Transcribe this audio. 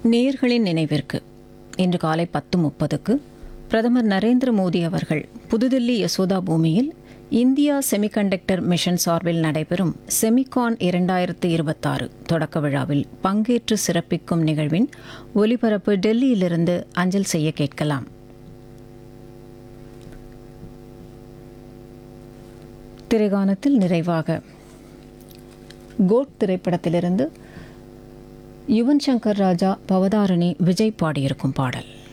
நேயர்களின் நினைவிற்கு இன்று காலை பத்து முப்பதுக்கு பிரதமர் நரேந்திர மோடி அவர்கள் புதுதில்லி யசோதா பூமியில் இந்தியா செமிகண்டக்டர் மிஷன் சார்பில் நடைபெறும் செமிகான் இரண்டாயிரத்து இருபத்தாறு தொடக்க விழாவில் பங்கேற்று சிறப்பிக்கும் நிகழ்வின் ஒலிபரப்பு டெல்லியிலிருந்து அஞ்சல் செய்ய கேட்கலாம் திரைகானத்தில் நிறைவாக கோட் திரைப்படத்திலிருந்து யுவன் சங்கர் ராஜா பவதாரணி விஜய் பாடியிருக்கும் பாடல்